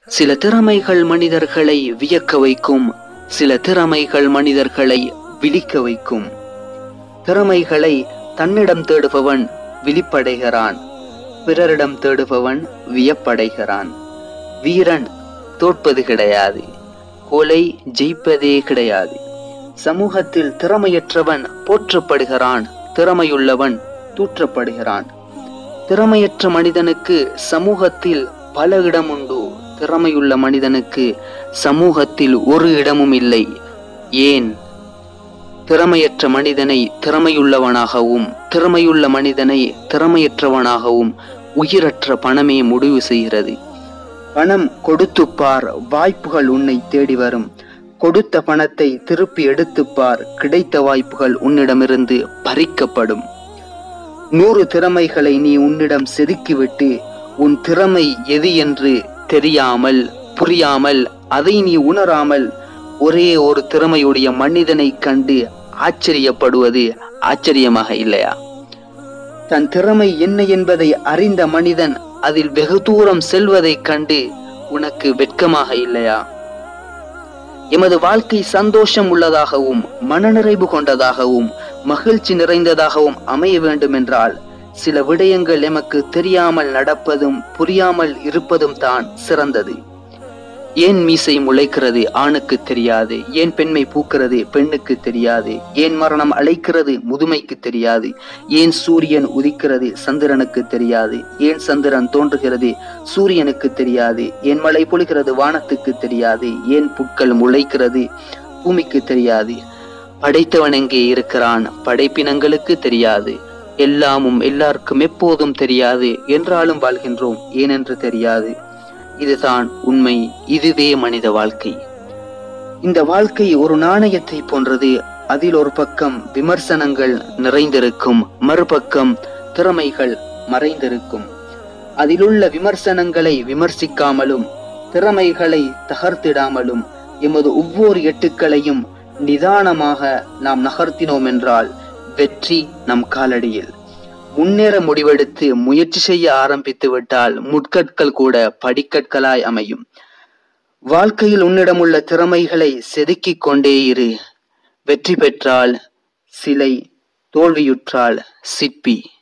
சில திறமைகள் மனிதர்களை வியக்க வைக்கும் சில திறமைகள் மனிதர்களை விழிக்க வைக்கும் திறமைகளை தன்னிடம் தேடுபவன் விழிப்படைகிறான் பிறரிடம் தேடுபவன் வியப்படைகிறான் வீரன் தோற்பது கிடையாது கொலை ஜெயிப்பதே கிடையாது சமூகத்தில் திறமையற்றவன் போற்றப்படுகிறான் திறமையுள்ளவன் தூற்றப்படுகிறான் திறமையற்ற மனிதனுக்கு சமூகத்தில் பல இடம் உண்டு திறமையுள்ள மனிதனுக்கு சமூகத்தில் ஒரு இடமும் இல்லை ஏன் திறமையற்ற மனிதனை திறமையுள்ளவனாகவும் திறமையுள்ள மனிதனை திறமையற்றவனாகவும் உயிரற்ற பணமே முடிவு செய்கிறது பணம் கொடுத்துப்பார் வாய்ப்புகள் உன்னை தேடி வரும் கொடுத்த பணத்தை திருப்பி எடுத்துப்பார் கிடைத்த வாய்ப்புகள் உன்னிடமிருந்து பறிக்கப்படும் நூறு திறமைகளை நீ உன்னிடம் செதுக்கிவிட்டு உன் திறமை எது என்று தெரியாமல் புரியாமல் அதை நீ உணராமல் ஒரே ஒரு திறமையுடைய மனிதனை கண்டு ஆச்சரியப்படுவது ஆச்சரியமாக இல்லையா தன் திறமை என்ன என்பதை அறிந்த மனிதன் அதில் வெகு தூரம் செல்வதைக் கண்டு உனக்கு வெட்கமாக இல்லையா எமது வாழ்க்கை சந்தோஷம் உள்ளதாகவும் மனநிறைவு கொண்டதாகவும் மகிழ்ச்சி நிறைந்ததாகவும் அமைய வேண்டும் என்றால் சில விடயங்கள் எமக்கு தெரியாமல் நடப்பதும் புரியாமல் இருப்பதும் தான் சிறந்தது ஏன் மீசை முளைக்கிறது ஆணுக்கு தெரியாது ஏன் பெண்மை பூக்கிறது பெண்ணுக்கு தெரியாது ஏன் மரணம் அழைக்கிறது முதுமைக்கு தெரியாது ஏன் சூரியன் உதிக்கிறது சந்திரனுக்கு தெரியாது ஏன் சந்திரன் தோன்றுகிறது சூரியனுக்கு தெரியாது ஏன் மழை பொழிகிறது வானத்துக்கு தெரியாது ஏன் புட்கள் முளைக்கிறது பூமிக்கு தெரியாது படைத்தவன் எங்கே இருக்கிறான் படைப்பினங்களுக்கு தெரியாது எல்லாமும் எல்லாருக்கும் எப்போதும் தெரியாது என்றாலும் வாழ்கின்றோம் ஏனென்று தெரியாது இதுதான் உண்மை இதுவே மனித வாழ்க்கை இந்த வாழ்க்கை ஒரு நாணயத்தை போன்றது அதில் ஒரு பக்கம் விமர்சனங்கள் நிறைந்திருக்கும் மறுபக்கம் திறமைகள் மறைந்திருக்கும் அதிலுள்ள விமர்சனங்களை விமர்சிக்காமலும் திறமைகளை தகர்த்திடாமலும் எமது ஒவ்வொரு எட்டுக்களையும் நிதானமாக நாம் நகர்த்தினோம் என்றால் வெற்றி நம் காலடியில் முன்னேற முடிவெடுத்து முயற்சி செய்ய ஆரம்பித்து விட்டால் முட்கற்கள் கூட படிக்கற்களாய் அமையும் வாழ்க்கையில் உன்னிடமுள்ள திறமைகளை செதுக்கிக் கொண்டே இரு வெற்றி பெற்றால் சிலை தோல்வியுற்றால் சிற்பி